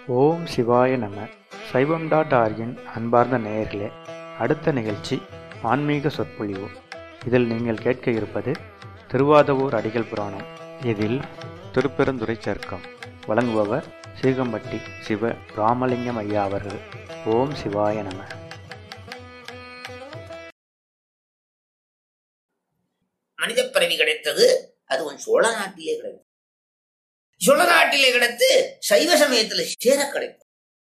ஓம் சிவாய நம சைவம் டாட் ஆர்கின் அன்பார்ந்த நேயர்களே அடுத்த நிகழ்ச்சி ஆன்மீக சொற்பொழிவு இதில் நீங்கள் கேட்க இருப்பது திருவாதவூர் அடிகள் புராணம் இதில் திருப்பெருந்துறை சர்க்கம் வழங்குபவர் சீகம்பட்டி சிவ ராமலிங்கம் ஐயா அவர்கள் ஓம் சிவாய நம மனித பிறவி கிடைத்தது அதுவும் சோழ நாட்டிலே கிடைத்தது சோழ நாட்டிலே கிடைத்து சைவ சமயத்துல சேர கிடைத்தது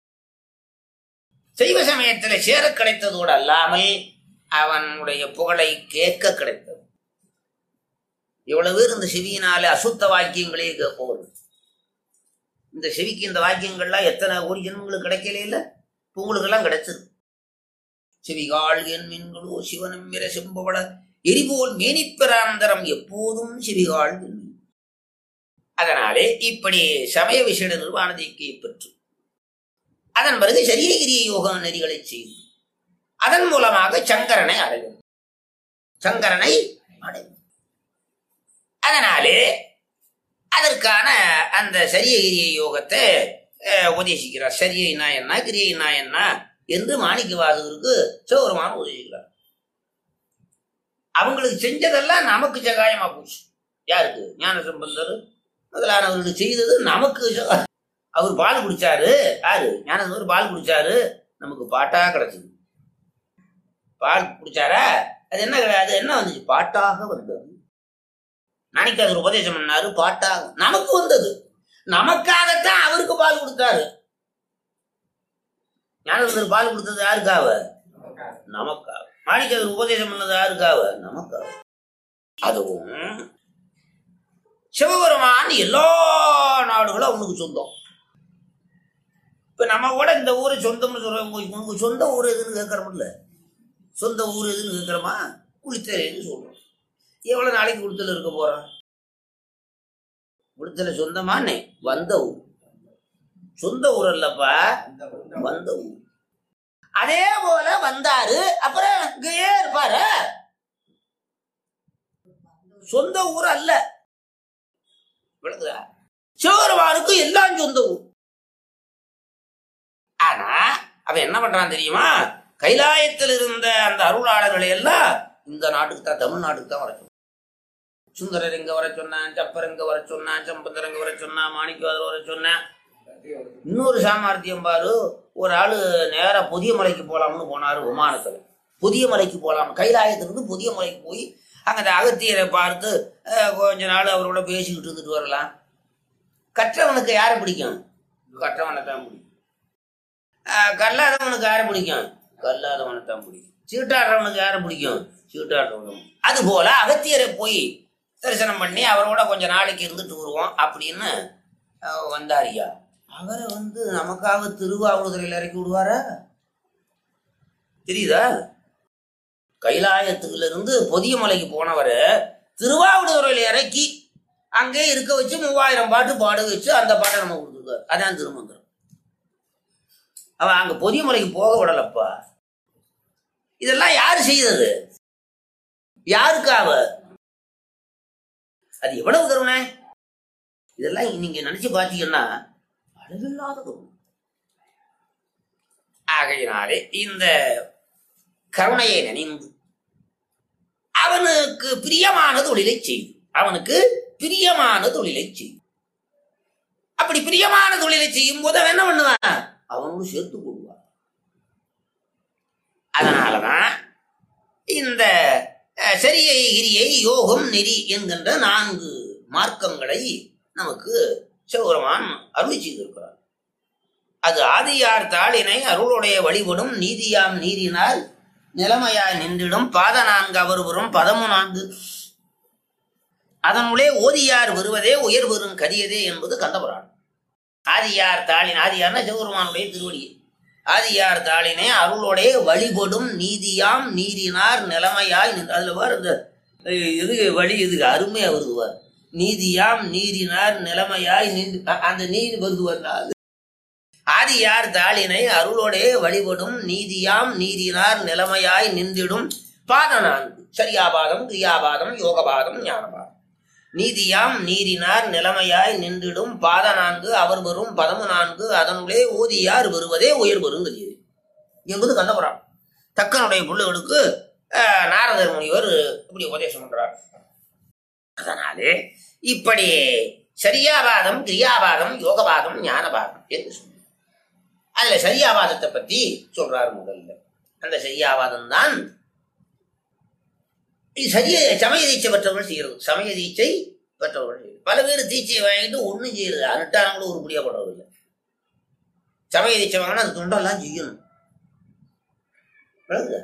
சைவ சமயத்துல சேர கிடைத்ததோடு அல்லாமல் அவனுடைய புகழை கேட்க கிடைத்தது இவ்வளவு பேர் இந்த செவியினால அசுத்த வாக்கியங்களே கேட்பவர் இந்த செவிக்கு இந்த வாக்கியங்கள்லாம் எத்தனை கோடி ஜென்மங்களுக்கு கிடைக்கல இல்ல உங்களுக்கு எல்லாம் கிடைச்சது செவிகாள் என் மின்களோ சிவனம் மிர செம்பவள எரிபோல் மேனிப்பிராந்தரம் எப்போதும் செவிகாள் வெண்மை. அதனாலே இப்படி சமய விசேட நிர்வாணதிக்கு பெற்று அதன் பிறகு சரியகிரிய யோக நெறிகளை செய்து அதன் மூலமாக சங்கரனை அடையும் சங்கரனை அடையும் அதனாலே அதற்கான அந்த சரியகிரிய யோகத்தை அஹ், உபதேசிக்கிறார் சரியைனா என்ன கிரியைனா என்ன என்று மாணிக்க வாசகருக்கு சிவபெருமான உபதேசிக்கிறார் அவங்களுக்கு செஞ்சதெல்லாம் நமக்கு சகாயமா போச்சு யாருக்கு ஞான சம்பந்தர் முதலானவர்களுக்கு செய்தது நமக்கு சகா- அவர் பால் குடிச்சாரு யாரு ஞானசம்பந்தர் பால் குடிச்சாரு நமக்கு பாட்டா கிடைச்சது பால் குடிச்சாரா அது என்ன கிடையாது என்ன வந்துச்சு பாட்டாக வந்தது நாளைக்கு உபதேசம் பண்ணாரு பாட்டாக நமக்கு வந்தது நமக்காகத்தான் அவருக்கு பால் கொடுத்தாரு ஞானசம்பந்தர் பால் கொடுத்தது யாருக்காக நமக்காக மாணிக்கவர் உபதேசம் பண்ணது யாருக்காக நமக்காக அதுவும் சிவபெருமான் எல்லா நாடுகளும் அவனுக்கு சொந்தம் இப்ப நம்ம கூட இந்த ஊரை சொந்தம்னு சொல்றோம் உங்க உங்க சொந்த ஊர் எதுன்னு கேட்கறோம்ல சொந்த ஊர் எதுன்னு கேட்கறோமா குளித்தலைன்னு சொல்றோம் எவ்வளவு நாளைக்கு குளித்தல இருக்க போறான் குளித்தல சொந்தமானே வந்த ஊர் சொந்த ஊர் அல்லப்பா வந்த ஊர் அதே போல வந்தாரு அப்புறம் இங்கேயே இருப்பாரு சொந்த ஊர் அல்ல விளக்குதா சிவபெருமானுக்கு எல்லாம் சொந்த ஊர் ஆனா அவன் என்ன பண்றான் தெரியுமா கைலாயத்தில் இருந்த அந்த அருளாளர்களை எல்லாம் இந்த நாட்டுக்கு தான் தமிழ்நாட்டுக்கு தான் வர சொன்னான் சுந்தரர் இங்க வர சொன்னான் சப்பர் இங்க வர சொன்னான் சம்பந்தர் இங்க வர சொன்னான் மாணிக்கவாதர் வர சொன்னான் இன்னொரு சாமர்த்தியம் பாரு ஒரு ஆளு நேரா புதிய மலைக்கு போலாம்னு போனாரு விமானத்துல புதிய மலைக்கு போலாம் கைலாயத்திலிருந்து புதிய மலைக்கு போய் அங்க அந்த அகத்தியரை பார்த்து அஹ், கொஞ்ச நாள் அவரோட பேசிக்கிட்டு இருந்துட்டு வரலாம் கற்றவனுக்கு யாரை பிடிக்கும் கற்றவனை தான் பிடிக்கும் அஹ், கல்லாதவனுக்கு யாரை பிடிக்கும் கல்லாதவனை தான் பிடிக்கும் சீட்டாடுறவனுக்கு யாரை பிடிக்கும் சீட்டாடுறவனும் அது போல அகத்தியரை போய் தரிசனம் பண்ணி அவரோட கொஞ்ச நாளைக்கு இருந்துட்டு வருவோம் அப்படின்னு அஹ், வந்தாரியா அவரை வந்து நமக்காக திருவாவூதுறையில் இறக்கி விடுவாரா தெரியுதா கைலாயத்துல இருந்து பொதிய மலைக்கு போனவரை திருவாவூதுறையில் இறக்கி அங்கே இருக்க வச்சு மூவாயிரம் பாட்டு பாட வச்சு அந்த பாட்டை நம்ம கொடுத்துருக்காரு அதான் திருமந்திரம் அவன் அங்க பொதிய மலைக்கு போக விடலப்பா இதெல்லாம் யாரு செய்தது யாருக்காக அது எவ்வளவு கருணை இதெல்லாம் நீங்க நினைச்சு பாத்தீங்கன்னா அளவில்லாத கருணை ஆகையினாலே இந்த கருணையை நினைந்து அவனுக்கு பிரியமான தொழிலை செய்யும் அவனுக்கு பிரியமான தொழிலை செய்யும் அப்படி பிரியமான தொழிலை செய்யும் போது அவன் என்ன பண்ணுவான் அவனோடு சேர்த்து கொள்வான் அதனாலதான் இந்த அஹ், சரியை கிரியை யோகம் நெறி என்கின்ற நான்கு மார்க்கங்களை நமக்கு சிவபெருமான் அருளி செய்திருக்கிறார் அது ஆதியார் தாளினை அருளுடைய வழிபடும் நீதியாம் நீரினால் நிலைமையாய் நின்றிடும் பாத நான்கு அவர்வரும் பதமு நான்கு அதனுள்ளே ஓதியார் வருவதே உயர் பெறும் கரியதே என்பது கந்தபுராணம் ஆதியார் தாளின் ஆதியார்னா சிவபெருமானுடைய திருவடி ஆதியார் தாளினை அருளுடைய வழிபடும் நீதியாம் நீரினார் நிலைமையாய் நின்று அதுல பாரு இந்த அஹ், இது வழி இதுக்கு அருமையா வருதுவார் நீதியாம் நீரினார் நிலைமையாய் நின்று அ- அந்த நீர் வருதுவார் ஆதியார் தாளினை அருளோடே வழிபடும் நீதியாம் நீதினார் நிலைமையாய் நின்றிடும் பாத நான்கு சரியாபாதம் கிரியாபாதம் யோகபாதம் ஞானபாதம் நீதியாம் நீரினார் நிலைமையாய் நின்றிடும் பாத நான்கு அவர் வரும் பதமு நான்கு அதனுள்ளே ஓதியார் வருவதே உயர் வருங்கிறது என்பது கண்டபுரம் தக்கனுடைய பிள்ளைகளுக்கு அஹ், நாரதர் முனிவர் இப்படி உபதேசம் பண்றார் அதனாலே இப்படி சரியாவாதம் கிரியாவாதம் யோகவாதம் ஞானவாதம் என்று சொல்றார் அதுல சரியாவாதத்தை பத்தி சொல்றாரு முதல்ல அந்த சரியாவாதம் தான் இது சரிய சமய தீட்சை பெற்றவர்கள் செய்யறது சமய தீட்சை பெற்றவர்கள் செய்யறது பல பேர் தீட்சையை வாங்கிட்டு ஒண்ணும் செய்யறது அனுட்டானங்களும் உருப்படியா படுறது இல்லை சமய தீட்சை வாங்கினா அந்த தொண்டெல்லாம் செய்யணும் விளங்குதா?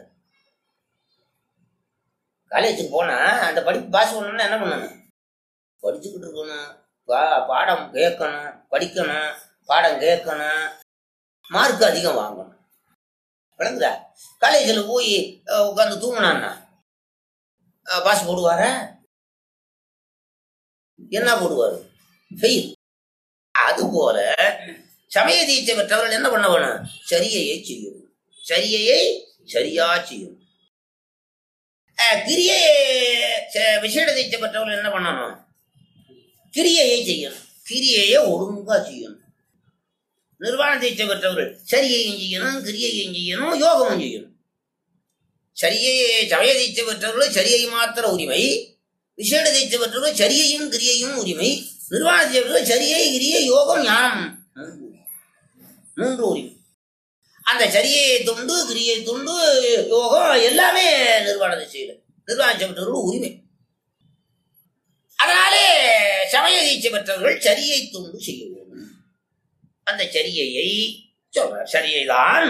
காலேஜுக்கு போனா அந்த படிப்பு பாஸ் பண்ணணும்னா என்ன பண்ணணும் படிச்சுக்கிட்டு இருக்கணும் பா பாடம் கேட்கணும் படிக்கணும் பாடம் கேட்கணும் மார்க் அதிகம் வாங்கணும் விளங்குதா காலேஜில் போய் உட்காந்து தூங்கினான்னா பாஸ் போடுவாரா என்ன போடுவார் ஃபெயில் அது போல சமய தீட்சை பெற்றவர்கள் என்ன பண்ண வேணும் சரியையை செய்யணும் சரியையை சரியா செய்யணும் அஹ், கிரியையை ச- விசேட தீட்சை பெற்றவர்கள் என்ன பண்ணணும் கிரியையை செய்யணும் கிரியையை ஒழுங்கா செய்யணும் நிர்வாண தீட்சை பெற்றவர்கள் சரியையும் செய்யணும் கிரியையும் செய்யணும் யோகமும் செய்யணும் சரியை சமய தீட்சை பெற்றவர்கள் சரியை மாத்திர உரிமை விசேட தீட்சை பெற்றவர்கள் சரியையும் கிரியையும் உரிமை நிர்வாண தீட்சை பெற்றவர்கள் சரியை கிரியை யோகம் ஞானம் மூன்று உரிமை அந்த சரியை துண்டு கிரியை துண்டு யோகம் எல்லாமே நிர்வாண திசையில் நிர்வாண தீட்சை பெற்றவர்கள் உரிமை அதனாலே சமய தீட்சை பெற்றவர்கள் சரியை துண்டு செய்ய வேண்டும் அந்த சரியையை சொல்றார் சரியைதான்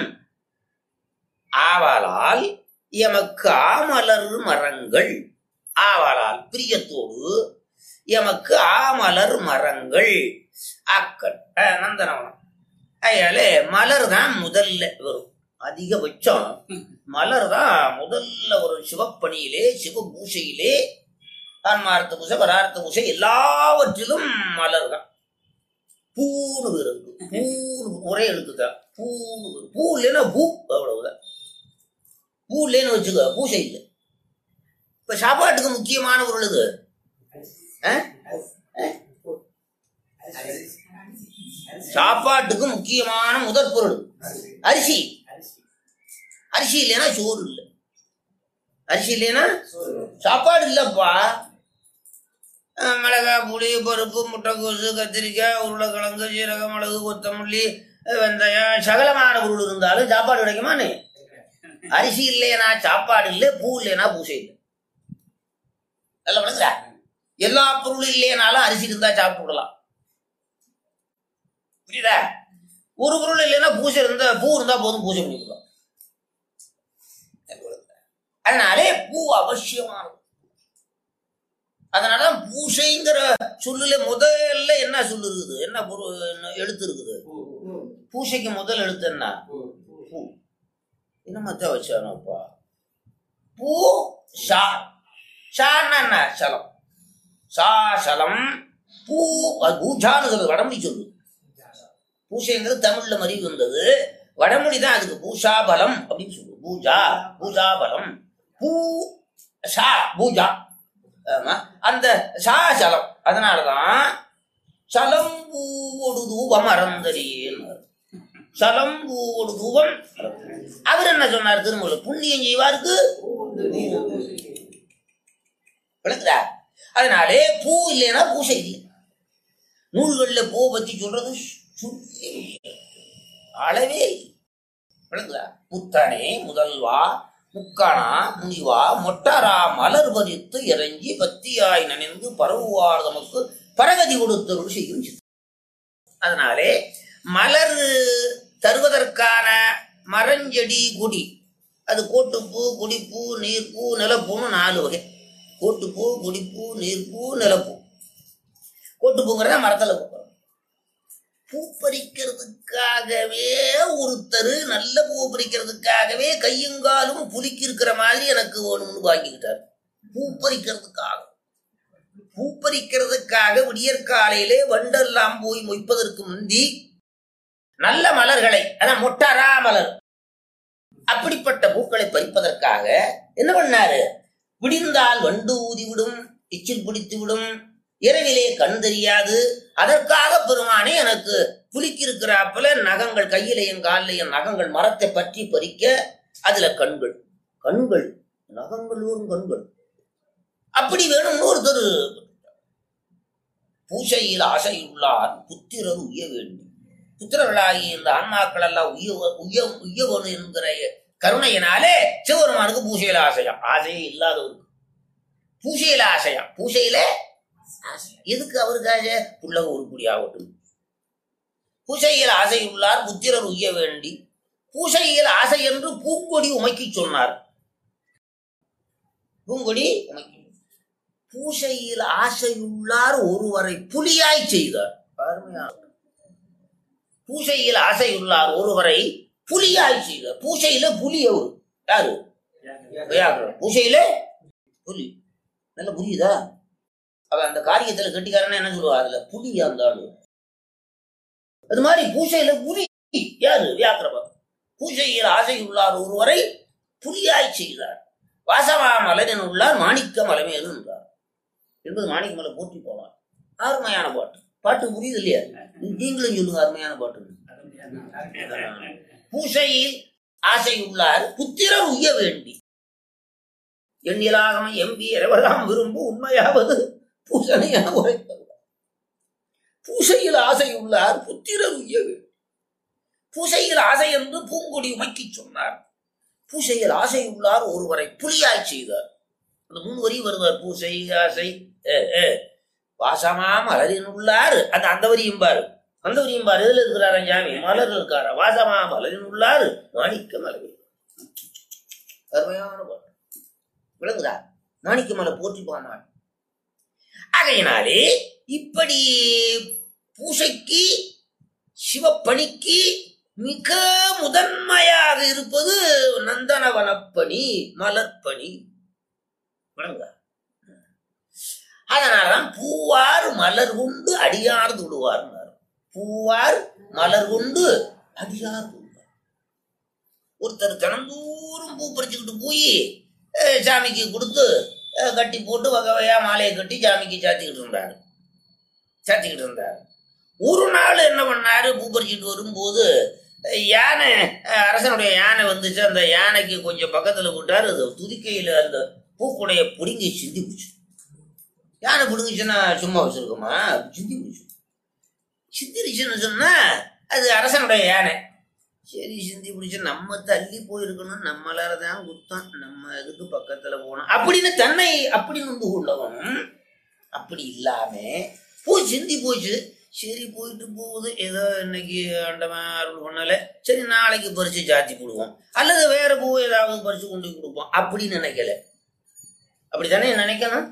ஆவாலால் எமக்கு ஆமலர் மரங்கள் ஆவாலால் பிரியத்தோடு எமக்கு ஆமலர் மரங்கள் ஆக்கள் அஹ், நந்தனவனம் அதனால மலர் தான் முதல்ல வரும் அதிகபட்சம் மலர் தான் முதல்ல ஒரு சிவப்பணியிலே சிவ பூசையிலே ஆன்மார்த்த பூசை பரார்த்த பூசை எல்லாவற்றிலும் மலர் தான் பூன்னு இருக்கு பூன்னு ஒரே எழுத்து தான் பூன்னு வரும். பூ இல்லைன்னா பூ அவ்வளவுதான் பூ இல்லைன்னு வச்சுக்க பூசை இல்லை இப்ப சாப்பாட்டுக்கு முக்கியமான பொருள் இது ஆ? ஆ? சாப்பாட்டுக்கு முக்கியமான முதற் பொருள் அரிசி அரிசி இல்லைன்னா சோறு இல்லை அரிசி இல்லைன்னா சாப்பாடு இல்லப்பா அஹ் மிளகாய் புளி பருப்பு முட்டைக்கோசு கத்திரிக்காய் உருளைக்கிழங்கு சீரகம் மிளகு கொத்தமல்லி அஹ் வெந்தயம் சகலமான பொருள் இருந்தாலும் சாப்பாடு கிடைக்குமானே அரிசி இல்லைனா சாப்பாடு இல்லை பூ இல்லைனா பூசை இல்லை நல்லா விளங்குதா எல்லா பொருளும் இல்லைனாலும் அரிசி இருந்தா சாப்பிட்டுக்கலாம் புரியுதா ஒரு பொருள் இல்லைன்னா பூசை இருந்தா பூ இருந்தா போதும் பூஜை பண்ணிக்கலாம் அதனாலே பூ அவசியமானது அதனால பூசைங்கிற சொல்லுல முதல்ல என்ன சொல்லு இருக்குது என்ன பொருள் என்ன எழுத்து இருக்குது பூசைக்கு முதல் எழுத்து என்ன பூ என்ன மத்த வச்சானப்பா பூ ஷா ஷான்னா என்ன சலம் சா சலம் பூ அது பூஜான்னு சொல்லுது வடமொழி சொல்லு பூசைங்கிறது தமிழ்ல மறி வந்தது வடமொழி தான் அதுக்கு பூஷாபலம் அப்படின்னு சொல்லுவோம் பூஜா பூஜாபலம் பூ ஷா பூஜா ஆமா அந்த சா சலம் அதனாலதான் சலம் பூவோடு தூபம் அறந்தறியேன்னு சலம் பூவோடு தூபம் அவர் என்ன சொன்னார் திருமூல புண்ணியம் செய்வாருக்கு விளக்குதா அதனாலே பூ இல்லைன்னா பூசை இல்லை நூல்கள்ல பூ பத்தி சொல்றது சுத்தி அளவே இல்லை. விளங்குதா புத்தனே முதல்வா முக்கணா முனிவா மொட்டாரா மலர் பறித்து இறங்கி பத்தியாய் நனைந்து பரவுவார் தமக்கு பரகதி கொடுத்தருள் செய்யும் சித்தம். அதனாலே மலர் தருவதற்கான மரஞ்செடி கொடி அது கோட்டுப்பூ கொடிப்பூ நீர்ப்பூ நிலப்பூன்னு நாலு வகை கோட்டுப்பூ கொடிப்பூ நீர்ப்பூ நிலப்பூ கோட்டுப்பூங்கிறத மரத்துல பூக்கிறோம் பூ பறிக்கிறதுக்காகவே ஒருத்தர் நல்ல பூ பறிக்கிறதுக்காகவே கையுங்காலும் புலிக்கு இருக்கிற மாதிரி எனக்கு வேணும்னு வாங்கிக்கிட்டார் பூ பறிக்கிறதுக்காக பூ பறிக்கிறதுக்காக விடியற்காலையிலே வண்டெல்லாம் போய் மொய்ப்பதற்கு முந்தி நல்ல மலர்களை அதான் மொட்டாரா மலர் அப்படிப்பட்ட பூக்களை பறிப்பதற்காக என்ன பண்ணாரு விடிந்தால் வண்டு ஊதி விடும் எச்சில் பிடித்து விடும் இரவிலே கண் தெரியாது அதற்காக பெருமானே எனக்கு புலிக்கு இருக்கிறாப்புல நகங்கள் கையிலையும் காலிலையும் நகங்கள் மரத்தை பற்றி பறிக்க அதுல கண்கள் கண்கள் நகங்கள் ஒரு கண்கள் அப்படி வேணும்னு ஒருத்தர் பூசையில் ஆசையுள்ளார் புத்திரர் உய்ய வேண்டும் புத்திரர்களாகிய இந்த ஆன்மாக்கள் எல்லாம் உய்ய உய்ய உய்யவனு என்கிற கருணையினாலே சிவபெருமானுக்கு பூசையில ஆசையா ஆசையே இல்லாதவருக்கு பூசையில ஆசையா பூசையில ஆசையா எதுக்கு அவருக்கு ஆசை புள்ளக உருப்படி ஆகட்டும் பூசையில் ஆசை உள்ளார் புத்திரர் உய்ய வேண்டி பூசையில் ஆசை என்று பூங்கொடி உமைக்கு சொன்னார் பூங்கொடி உமைக்கு பூசையில் ஆசையுள்ளார் ஒருவரை புலியாய் செய்தார் அருமையான பூசையில் ஆசையுள்ளார் ஒருவரை புலியாய் செய்தார் பூசையில புலி அவரு யாரு வியாகரன். பூசையில புலி நல்ல புரியுதா அவன் அந்த காரியத்துல கட்டிக்காரனா என்ன சொல்லுவா அதுல புலி அந்த ஆளு அது மாதிரி பூசையில புலி யாரு வியாக்கிரபம் பூசையில் ஆசையுள்ளார் ஒருவரை புலியாய் செய்தார் வாசமா மலரின் உள்ளார் மாணிக்க மலமேல் என்றார் என்பது மாணிக்க மலை போற்றி போவார் அருமையான பாட்டு பாட்டு புரியுது இல்லையா நீங்களும் சொல்லுங்க அருமையான பாட்டு பூசையில் ஆசையுள்ளார் புத்திரர் உய்ய வேண்டி எண்ணிலாகம எம்பி இரவதாம் விரும்பு உண்மையாவது பூசணையா உரைத்தவர் பூசையில் ஆசையுள்ளார் புத்திரர் உய்ய வேண்டும் பூசையில் ஆசை என்று பூங்கொடி உமைக்கு சொன்னார் பூசையில் ஆசை உள்ளார் ஒருவரை புலியாய் செய்தார் அந்த மூணு வரி வருவார் பூசை ஆசை ஏ, ஏ. வாசமா மலரின் உள்ளார் அந்த அந்த வரியும் பாரு அந்த வரியும் பாரு எதுல இருக்கிறாரா சாமி மலர் இருக்காரா வாசமா மலரின் உள்ளார் மாணிக்க மலரில் அருமையான பாட்டு விளங்குதா மாணிக்க மலை போற்றி போனாள் ஆகையினாலே இப்படி பூசைக்கு சிவப்பணிக்கு மிக முதன்மையாக இருப்பது நந்தனவனப்பணி மலர்ப்பணி விளங்குதா அதனாலதான் பூவார் மலர் கொண்டு அடியார் தொடுவார் பூவார் மலர் கொண்டு அடியார் தொடுவார் ஒருத்தர் தினந்தோறும் பூ பறிச்சுக்கிட்டு போய் அஹ், சாமிக்கு கொடுத்து அஹ், கட்டி போட்டு வகை வகையா மாலையை கட்டி சாமிக்கு சாத்திக்கிட்டு இருந்தாரு சாத்திக்கிட்டு இருந்தாரு ஒரு நாள் என்ன பண்ணாரு பூ பறிச்சுட்டு வரும்போது அஹ், யானை அஹ், அரசனுடைய யானை வந்துச்சு அந்த யானைக்கு கொஞ்சம் பக்கத்துல போட்டாரு அது துதிக்கையில அந்த பூக்குடைய பிடுங்கி சிந்தி போச்சு யானை பிடுங்குச்சுன்னா சும்மா வச்சிருக்கோமா சிந்தி போச்சு சிந்திருச்சுன்னு சொன்னா அது அரசனுடைய யானை சரி சிந்தி பிடிச்சு நம்ம தள்ளி போயிருக்கணும் நம்மளால தான் குத்தம் நம்ம இதுக்கு பக்கத்துல போனோம் அப்படின்னு தன்னை அப்படின்னு வந்து உள்ளவன் அப்படி இல்லாம பூ சிந்தி போச்சு சரி போயிட்டு போகுது ஏதோ இன்னைக்கு ஆண்டவன் அருள் பண்ணல சரி நாளைக்கு பறிச்சு சாத்தி போடுவோம் அல்லது வேற பூ ஏதாவது பறிச்சு கொண்டு போய் கொடுப்போம் அப்படின்னு நினைக்கல அப்படித்தானே நினைக்கணும்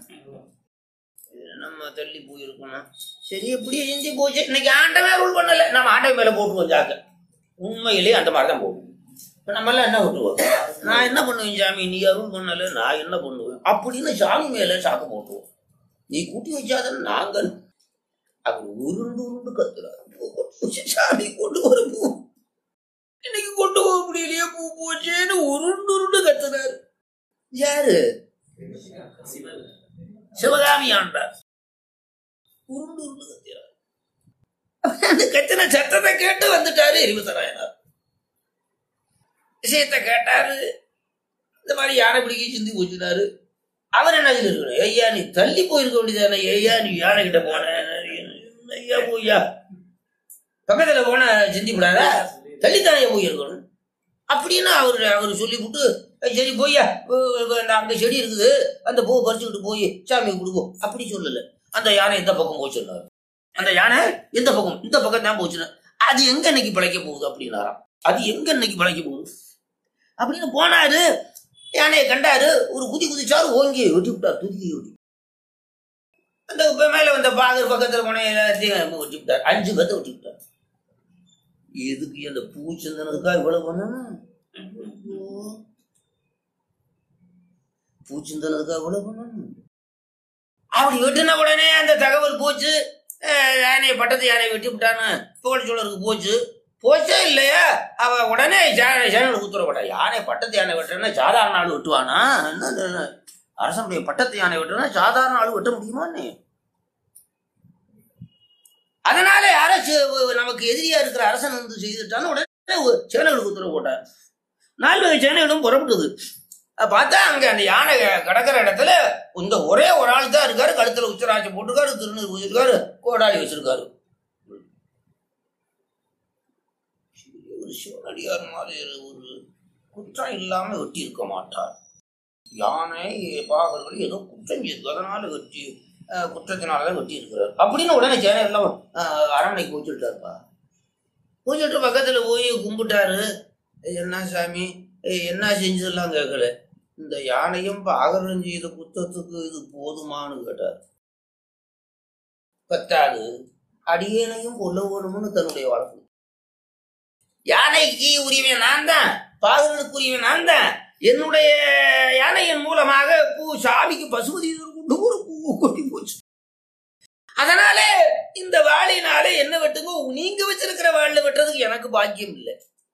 நம்ம தள்ளி போயிருக்கணும் சரி எப்படியே சிந்தி போச்சு இன்னைக்கு ஆண்டவன் அருள் பண்ணல நம்ம ஆண்டவன் மேல போட்டுருவோம் ஜாக்க உண்மையிலேயே அந்த மாதிரி தான் போடுவோம் இப்போ நம்மளாம் என்ன விட்டுருவோம் நான் என்ன பண்ணுவேன் சாமி நீ அருள் பண்ணல நான் என்ன பண்ணுவேன் அப்படின்னு சாமி மேல சாக்கு போட்டுருவோம் நீ கூட்டி வச்சாதான் நாங்கள் அவர் உருண்டு உருண்டு கத்துறாரு பூ கொண்டு போச்சு, சாமி கொண்டு வர பூ இன்னைக்கு கொண்டு போக முடியலையே பூ போச்சேன்னு உருண்டு உருண்டு கத்துறாரு யாரு சிவகாமி ஆண்டார் உருண்டு உருண்டு கத்துறாரு அந்த கத்தின சத்தத்தை கேட்டு வந்துட்டாரு எரிவத்தராயனார் விஷயத்தை கேட்டாரு இந்த மாதிரி யானை பிடிக்க சிந்தி போச்சுட்டாரு அவர் என்ன இருக்கணும் ஐயா நீ தள்ளி போயிருக்க வேண்டியதானே ஐயா நீ யானை கிட்ட போன ஐயா போய்யா பக்கத்துல போன சிந்தி விடாத தள்ளித்தானே போயிருக்கணும் அப்படின்னு அவர் அவர் சொல்லிவிட்டு "ஏய், சரி போய்யா உ- உ- அந்த அங்க செடி இருக்குது அந்த பூவை பறிச்சுக்கிட்டு போய் சாமிக்கு கொடுப்போம் அப்படி சொல்லல அந்த யானை எந்த பக்கம் போச்சுன்னாரு அந்த யானை எந்த பக்கம் இந்த பக்கம் தான் போச்சுன்னு அது எங்க இன்னைக்கு பிழைக்க போகுது அப்படின்னாராம் அது எங்க இன்னைக்கு பிழைக்க போகுது அப்படின்னு போனாரு யானையை கண்டாரு ஒரு குதி குதிச்சாரு ஓங்கி வெட்டி விட்டார் துதிக்கி வெட்டி அந்த இப்ப மேல வந்த பாகர் பக்கத்துல போன எல்லாத்தையும் வெட்டி விட்டார் அஞ்சு பேர்த்த வெட்டி விட்டார் எதுக்கு அந்த பூச்சந்தனதுக்கா இவ்வளவு பண்ணணும் ஐயோ. பூச்சந்தனதுக்கா இவ்வளவு பண்ணணும் அப்படி வெட்டின உடனே அந்த தகவல் போச்சு அஹ் யானையை பட்டத்து யானையை வெட்டி விட்டான்னு புகழ்ச்சோழருக்கு போச்சு போச்சே இல்லையா அவ உடனே யானை சேனலுக்கு உத்தரவிட்டா யானை பட்டத்து யானை வெட்டுறேன்னா சாதாரண ஆள் வெட்டுவானா என்ன இது? அரசனுடைய பட்டத்து யானை வெட்டுறா சாதாரண ஆள் வெட்ட முடியுமான்னு அதனால யாராச்சும் நமக்கு எதிரியா இருக்கிற அரசன் வந்து செய்துட்டான்னு உடனே ஒரு சேனைகளுக்கு உத்தரவு போட்டார் நாலு வகை சேனைகளும் புறப்பட்டது அப்ப பார்த்தா அங்க அந்த யானை கிடக்கிற இடத்துல இந்த ஒரே ஒரு ஆள் தான் இருக்காரு கழுத்துல உச்சராட்சி போட்டிருக்காரு திருநீர் பூசிருக்காரு கோடாலி வச்சிருக்காரு ஒரு சிவனடியார் மாதிரி ஒரு குற்றம் இல்லாம வெட்டி இருக்க மாட்டார் யானை பாகர்கள் ஏதோ குற்றம் செய்யுது அதனால வெட்டி அஹ், குற்றத்தினாலதான் வெட்டி இருக்கிறார் அப்படின்னு உடனே சேனை எல்லாம் அஹ், அரண்மனைக்கு பூச்சிட்டாருப்பா பூச்சிட்டு பக்கத்துல போய் கும்பிட்டாரு என்ன சாமி ஏய், என்ன செஞ்சதெல்லாம் கேட்கல இந்த யானையும் பாகரம் செய்த குத்தத்துக்கு இது போதுமான்னு கேட்டார் பத்தாது அடியேனையும் கொல்ல வேணும்னு தன்னுடைய வழக்கு யானைக்கு உரியவன் நான் தான் பாகரனுக்கு உரியவன் நான் தான் என்னுடைய யானையின் மூலமாக பூ சாமிக்கு பசுபதி கொண்டு ஒரு பூ கொட்டி போச்சு அதனால இந்த வாளினாலே என்ன வெட்டுங்க நீங்க வச்சிருக்கிற வாளில வெட்டுறதுக்கு எனக்கு பாக்கியம் இல்லை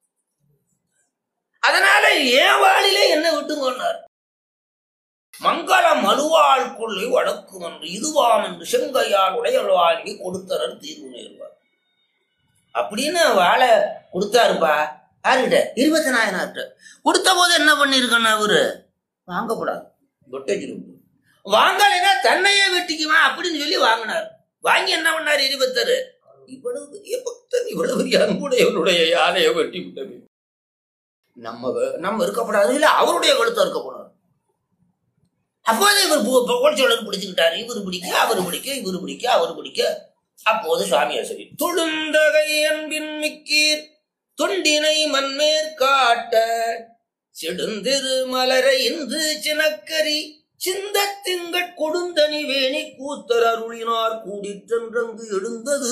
அதனால ஏன் வாளிலே என்ன விட்டுங்கன்னார் மங்கள மனுவாள் கொள்ளை வழக்கும் என்று இதுவாம் என்று செங்கையால் உடையல் வாங்கி கொடுத்தனர் தீர்வு நேர்வார் அப்படின்னு வாழை கொடுத்தாருப்பா யாருகிட்ட இருபத்தி நாயனார்கிட்ட கொடுத்த போது என்ன பண்ணிருக்கணும் அவரு வாங்கக்கூடாது கொட்டச்சிருக்கு வாங்கலைன்னா தன்னையே வெட்டிக்குமா அப்படின்னு சொல்லி வாங்கினார் வாங்கி என்ன பண்ணார் இருபத்தரு இவ்வளவு பெரிய பக்தன் இவ்வளவு பெரிய அன்புடையவனுடைய யானையை வெட்டி விட்டது நம்ம வே- நம்ம இருக்கப்படாது இல்ல அவருடைய கழுத்தை இருக்கப்படாது அப்போது இவர் கோல்ச்சோழர் பிடிச்சுக்கிட்டாரு இவர் பிடிக்க அவர் பிடிக்க இவர் பிடிக்க அவர் பிடிக்க அப்போது சுவாமி சரி தொழுந்தகை அன்பின் மிக்கீர் தொண்டினை மண்மேற்காட்ட செடுந்திரு மலரை இன்று சினக்கரி சிந்த திங்கட் கொடுந்தனி வேணி கூத்தர் அருளினார் கூடிற்றென்றங்கு எழுந்தது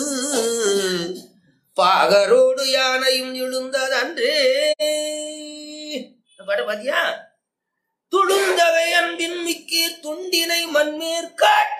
பாகரோடு யானையும் எழுந்ததன்றே இந்த பாட்டு பாத்தியா துளுந்தவை அன்பின் மிக்கீர் தொண்டினை மண்மேற்காட்ட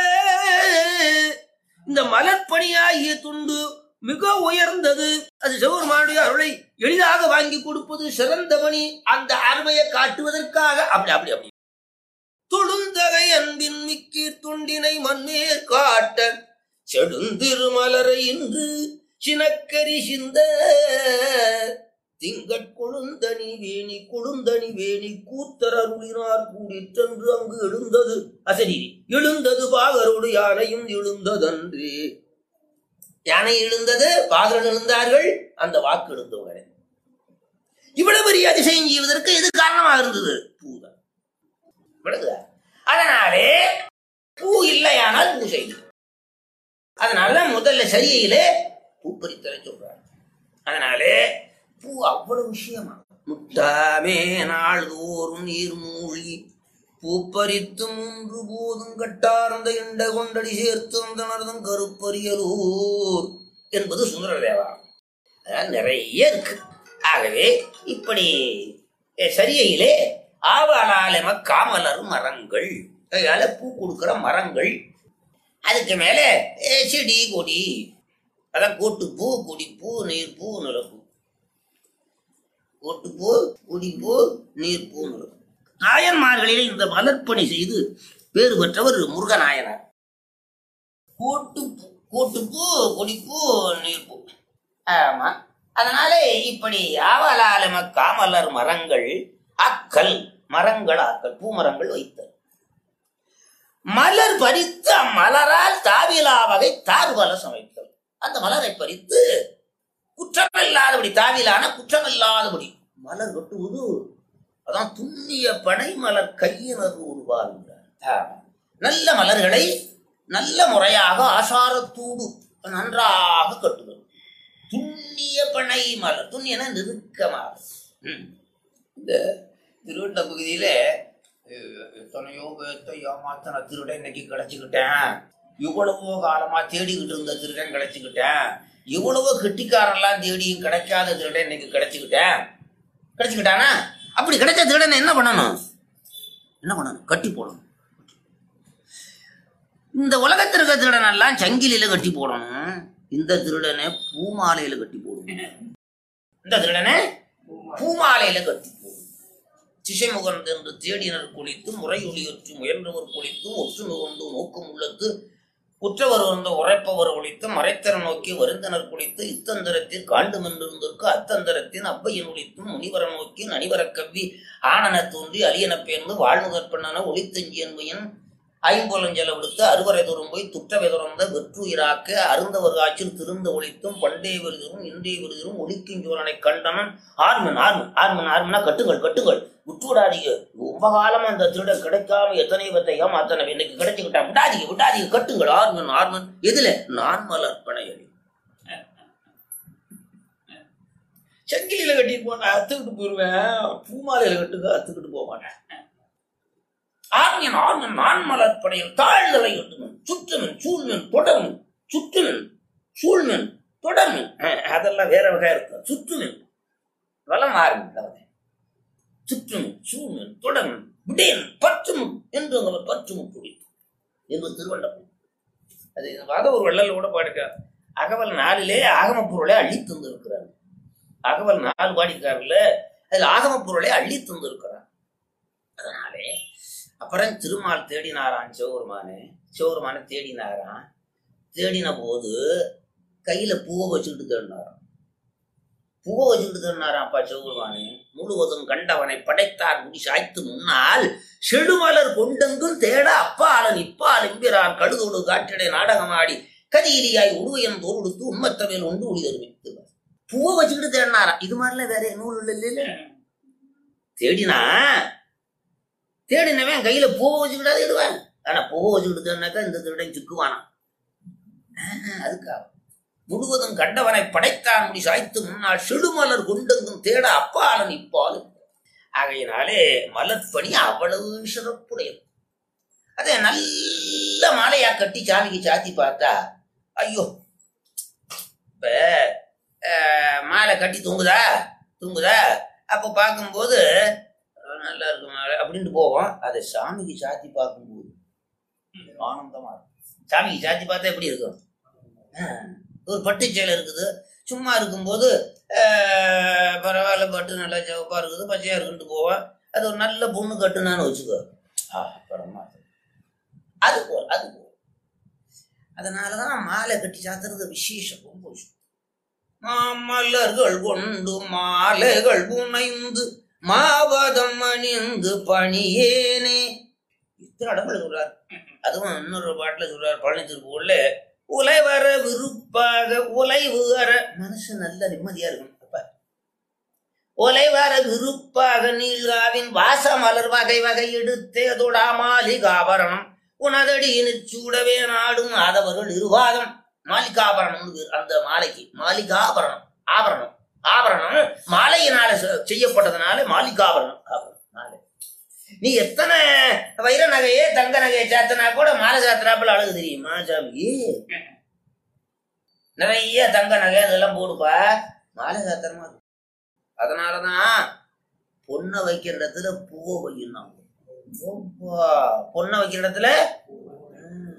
இந்த மலர்பணியாகிய துண்டு மிக உயர்ந்தது அது சிவபெருமானுடைய அருளை எளிதாக வாங்கி கொடுப்பது சிறந்த மணி அந்த அருமையை காட்டுவதற்காக அப்படி அப்படி அப்படி துளுந்தகை அன்பின் மிக்கீர் துண்டினை மண்மேற் காட்ட செடுந்திருமலரை இன்று சினக்கரி சிந்த திங்கட் கொழுந்தனி வேணி கொழுந்தனி வேணி கூத்தர் அருளினார் கூடிற்றென்று அங்கு எழுந்தது அசரி எழுந்தது பாகரோடு யானையும் எழுந்ததன்றே யானை எழுந்தது பாகரன் எழுந்தார்கள் அந்த வாக்கு எழுந்த உடனே இவ்வளவு பெரிய அதிசயம் செய்வதற்கு எது காரணமாக இருந்தது பூதான் விளங்குதா அதனாலே பூ இல்லையானால் பூ செய்து அதனால முதல்ல சரியிலே பூ பறித்தலை சொல்றார் அதனாலே பூ அவ்வளவு விஷயமா முட்டாமே நாள்தோறும் நீர் மூழ்கி பூப்பறித்து மூன்று போதும் கட்டார்ந்த எண்ட கொண்டடி சேர்த்து வந்தனர்தம் கருப்பரியலூர் என்பது சுந்தரதேவா அதாவது நிறைய இருக்கு ஆகவே இப்படி அஹ், சரியையிலே ஆவலாலம காமலர் மரங்கள் அதனால பூ கொடுக்கிற மரங்கள் அதுக்கு மேல அஹ், செடி கொடி அதான் கோட்டுப்பூ கொடிப்பூ நீர்ப்பூ நிலப்பூ கோட்டுப்பூ கொடிப்பூ நீர்ப்பூ நிலப்பூ நாயன்மார்களிலே இந்த மலர்ப்பணி செய்து பேறு பெற்றவர் முருகநாயனார் கோட்டு கோட்டுப்பூ கொடிப்பூ நீர்ப்பூ ஆமா அதனால இப்படி ஆவலாலம காமலர் மரங்கள் அக்கல் மரங்கள் ஆக்கல் பூமரங்கள் வைத்தல் மலர் பறித்து அம்மலரால் தாவிலா வகை தார்வல சமைத்தல் அந்த மலரை பறித்து குற்றமில்லாதபடி தாவிலான குற்றமில்லாதபடி மலர் வெட்டுவது அதான் துண்ணிய பனை மலர் கையினர் உருவார் நல்ல மலர்களை நல்ல முறையாக ஆசாரத்தூடு நன்றாக கட்டுவது துண்ணிய பனை மலர் துண்ணியன நெருக்கமாக ம். இந்த திருவண்ட பகுதியில அஹ், எத்தனையோ பேர்த்த ஏமாத்தன திருடன் இன்னைக்கு கிடைச்சுக்கிட்டேன் இவ்வளவோ காலமா தேடிக்கிட்டு இருந்த திருடன் கிடைச்சுக்கிட்டேன் இவ்வளவோ கெட்டிக்காரெல்லாம் தேடியும் கிடைக்காத திருடன் இன்னைக்கு கிடைச்சுக்கிட்டேன் கிடைச்சுக்கிட்டானா அப்படி கிடைச்ச திருடனை என்ன பண்ணணும் என்ன பண்ணணும் கட்டி போடணும் இந்த உலகத்தில் இருக்க திருடனெல்லாம் சங்கிலியில கட்டி போடணும் இந்த திருடனை பூமாலையில கட்டி போடணும் இந்த திருடனை பூமாலையில கட்டி போடணும் திசைமுகன் என்று தேடினர் குளித்து முறையொலியொற்றி முயன்றவர் குளித்தும் ஒற்று நுகர்ந்து நோக்கம் உள்ளத்து உற்றவர் வந்த உரைப்பவர் ஒழித்து மறைத்தர நோக்கி வருந்தனர் குளித்து இத்தந்தரத்தில் காண்டு மென்றிருந்திருக்கு அத்தந்தரத்தின் அப்பையன் ஒழித்தும் முனிவர நோக்கி நனிவர கவ்வி ஆனன தோன்றி அலியன பேர்ந்து வாழ்நுதற்பண்ணன ஒளித்தஞ்சி என்பையன் ஐம்பொலஞ்சல விடுத்து அறுவரை தூரம் போய் துற்றவை துறந்த வெற்றுயிராக்க அருந்தவர் காட்சியில் திருந்த ஒழித்தும் பண்டே விருதும் இன்றே விருதும் ஒழிக்கும் சோழனை கண்டனம் ஆர்மன் ஆர்மன் ஆர்மன் ஆர்மனா கட்டுங்கள் கட்டுங்கள் விட்டுவிடாதீங்க ரொம்ப காலமா அந்த திருட கிடைக்காம எத்தனை பத்தை ஏமாத்தன இன்னைக்கு கிடைச்சுக்கிட்டா விடாதீங்க விடாதீங்க கட்டுங்கள் ஆர்மன் ஆர்மன் எதுல நான் மலர்ப்பனை அடி சங்கிலியில கட்டிட்டு போனா அத்துக்கிட்டு போயிருவேன் பூமாலையில கட்டுங்க அத்துக்கிட்டு போக மாட்டேன் ஆர்மியன் ஆர்மன் நான் மலர்ப்படையில் தாழ்நிலை எட்டுமன் சுற்றுமன் சூழ்மன் தொடர்மன் சுற்றுமன் சூழ்மன் தொடர்மன் அஹ், அதெல்லாம் வேற வகை இருக்கும் சுற்றுமன் வளம் ஆரம்பித்தவன் சுற்றுமன் சூழ்மன் தொடர்மன் விடேன் பற்றுமுன் என்று அவர் பற்றுமுன் குடித்து என்று திருவள்ளுவர் அது வாத ஒரு வள்ளல் கூட பாடிருக்கார் அகவல் நாளிலே ஆகம பொருளை அள்ளி தந்திருக்கிறார் அகவல் நாலு பாடியிருக்காருல்ல அதுல ஆகம பொருளை அள்ளி தந்திருக்கிறார் அதனாலே அப்புறம் திருமால் தேடினாராம் சிவபெருமானு சிவபெருமானை தேடினாராம் தேடின போது கையில பூவை வச்சுக்கிட்டு தேடினாராம் பூவை வச்சுக்கிட்டு தேடினாராம் அப்பா சிவபெருமானு முழுவதும் கண்டவனை படைத்தார் முடி சாய்த்து முன்னால் செடுமலர் கொண்டெங்கும் தேட அப்பாலன் இப்பால் எம்பிரான் கழுதோடு காற்றிடை நாடகமாடி கதியிலியாய் உருவையன் தோல் உடுத்து உண்மத்தவேல் ஒன்று ஒளி தெரிவித்து பூவை வச்சுக்கிட்டு தேடினாராம் இது மாதிரிலாம் வேற நூல் இல்லை இல்ல தேடினா தேடினவன் கையில பூவை வச்சுக்கிட்டா தேடுவேன் ஆனா பூவை வச்சுக்கிட்டு தேடினாக்கா இந்த திருடன் சிக்குவானா ஆஹ், அதுக்காக முழுவதும் கண்டவனை படைத்தான் முடி சாய்த்து முன்னால் செடுமலர் கொண்டெங்கும் தேட அப்பாலன் இப்பால் ஆகையினாலே மலர்பணி அவ்வளவு சிறப்புடையது அதை நல்ல மாலையா கட்டி சாமிக்கு சாத்தி பார்த்தா ஐயோ இப்ப அஹ், மாலை கட்டி தூங்குதா தூங்குதா அப்போ பார்க்கும்போது அஹ், நல்லா இருக்கு மாலை அப்படின்ட்டு போவோம் அதை சாமிக்கு சாத்தி பார்க்கும்போது ஆனந்தமா இருக்கும் சாமிக்கு சாத்தி பார்த்தா எப்படி இருக்கும் அஹ், ஒரு பட்டு சேலை இருக்குது சும்மா இருக்கும்போது அஹ், பரவாயில்ல பட்டு நல்லா சிவப்பா இருக்குது பச்சையா இருக்குன்ட்டு போவேன் அது ஒரு நல்ல பொண்ணு கட்டுனான்னு வச்சுக்கோ ஆ பரமா அது போல் அது போல் அதனாலதான் மாலை கட்டி சாத்துறது விசேஷம் ரொம்ப விஷயம் மாமலர்கள் கொண்டு மாலைகள் புனைந்து மாவதம் அணிந்து பணியேனே இத்தனை இடங்கள் சொல்றார் அதுவும் இன்னொரு பாட்டுல சொல்றார் பழனி திருப்பூர்ல உலை வர விருப்பாக உலைவு வர மனுஷன் நல்ல நிம்மதியா இருக்கும் அப்ப உலை வர விருப்பாக நீள்காவின் வாச மலர் வகை வகை எடுத்தே தொடாமாலிகாபரணம் உனதடியினிற் சூடவே நாடும் ஆதவர்கள் இருவாதம் மாலிகாபரணம் அந்த மாலைக்கு மாலிகாபரணம் ஆபரணம் ஆபரணம் மாலையினால செ- செய்யப்பட்டதுனால மாலிகாபரணம் ஆபரணம் மாலை நீ எத்தனை வைர நகையே தங்க நகையை சாத்தினா கூட மாலை சாத்திராப்புல அழகு தெரியுமா சாமி நிறைய தங்க நகை அதெல்லாம் போடுப்பா மாலை சாத்திரமா இருக்கும் அதனாலதான் பொண்ணை வைக்கிற இடத்துல பூவை வைக்கணும் ஓப்பா, பொண்ணை வைக்கிற இடத்துல ம்.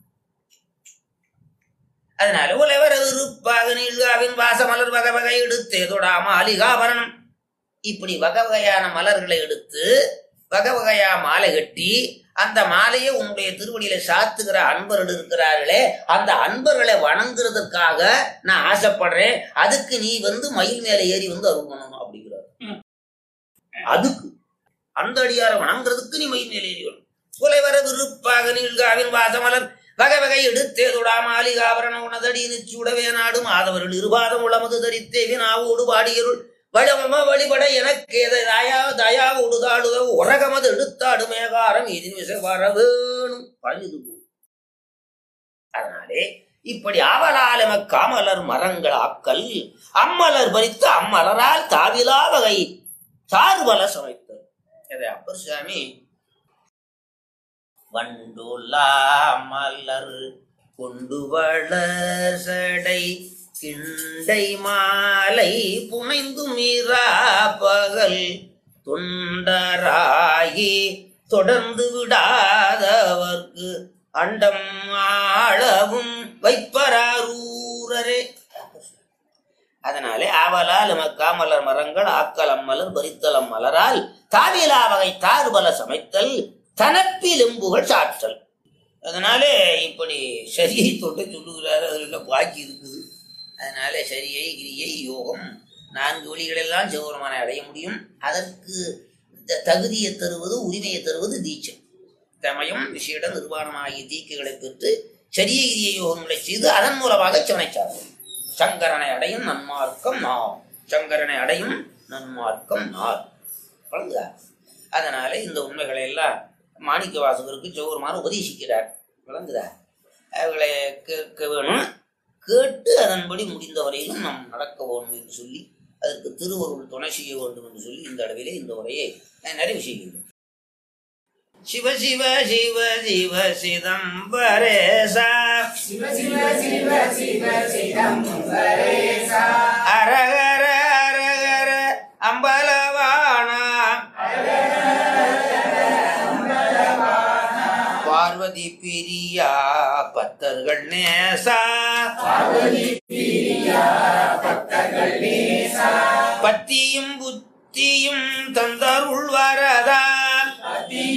அதனால உலவர் இருப்பாக நீள்காவின் வாச மலர் வகை வகை எடுத்து தொடாம அலிகாபரணம் இப்படி வகை வகையான மலர்களை எடுத்து வகை வகையா மாலை கட்டி அந்த மாலையை உன்னுடைய திருவடியில சாத்துகிற அன்பர்கள் இருக்கிறார்களே அந்த அன்பர்களை வணங்குறதுக்காக நான் ஆசைப்படுறேன் அதுக்கு நீ வந்து மயில் மேல ஏறி வந்து அருள் பண்ணணும் அப்படிங்கிறார் அதுக்கு அந்த அடியாரை வணங்குறதுக்கு நீ மயில் மேல ஏறி வரணும் குலைவர விருப்பாக நீள்காவின் வாசமலர் வகை வகை எடுத்தே தொடாமாலிகாபரண உணதடி நிச்சுடவே நாடும் ஆதவர்கள் இருபாதம் உளமது தரித்தேவி நாவோடு பாடியருள் வளம வழிபட எனக்கு தயா தயா உடுதாடுத உரகமது எடுத்தாடு மேகாரம் இதில் விசை வர வேணும் பழிது போ. அதனாலே இப்படி ஆவலாலம காமலர் மரங்கள் ஆக்கல் அம்மலர் பறித்து அம்மலரால் தாவிலா வகை சார்வல சமைத்தல் இதை அப்பர் சாமி வண்டுலா மலர் கொண்டு வளர் சடை கிண்டை மாலை புனைந்து மீரா பகல் தொண்டராகி தொடர்ந்து விடாதவர்க்கு அண்டம் ஆளவும் வைப்பராரூரரே அதனாலே ஆவலால் காமலர் மரங்கள் ஆக்கலம் மலர் பரித்தலம் மலரால் தாவிலா வகை தாறுபல சமைத்தல் தனப்பில் எம்புகள் சாற்றல் அதனாலே இப்படி சரியை தொட்டு சொல்லுகிறாரு அதுல பாக்கி இருக்குது அதனால சரியை கிரியை யோகம் நான்கு வழிகளெல்லாம் சிவபெருமானை அடைய முடியும் அதற்கு த- தகுதியை தருவது உரிமையை தருவது தீட்சை தமயம் விஷயிட நிர்வாணமாகிய தீக்குகளை பெற்று சரியை கிரிய யோகங்களை செய்து அதன் மூலமாக சிவனைச்சார் சங்கரனை அடையும் நன்மார்க்கம் நார் சங்கரனை அடையும் நன்மார்க்கம் நார் வழங்குதா அதனால இந்த உண்மைகளை எல்லாம் மாணிக்க வாசகருக்கு சிவபெருமான் உபதேசிக்கிறார் விளங்குதா அவர்களை கேட்க வேணும் கேட்டு அதன்படி முடிந்த வரையிலும் நாம் நடக்க வேண்டும் என்று சொல்லி அதற்கு திருவருள் துணை செய்ய வேண்டும் என்று சொல்லி இந்த அளவிலே இந்த உரையை நான் நிறைவு செய்கின்றேன் சிவ சிவ சிவ சிவ சிதம்பரேசா அரகர அரகர அம்பலவானா பார்வதி பிரியா பத்தர்கள் நேசா பத்தியும் புத்தியும் தந்தருள் வரதா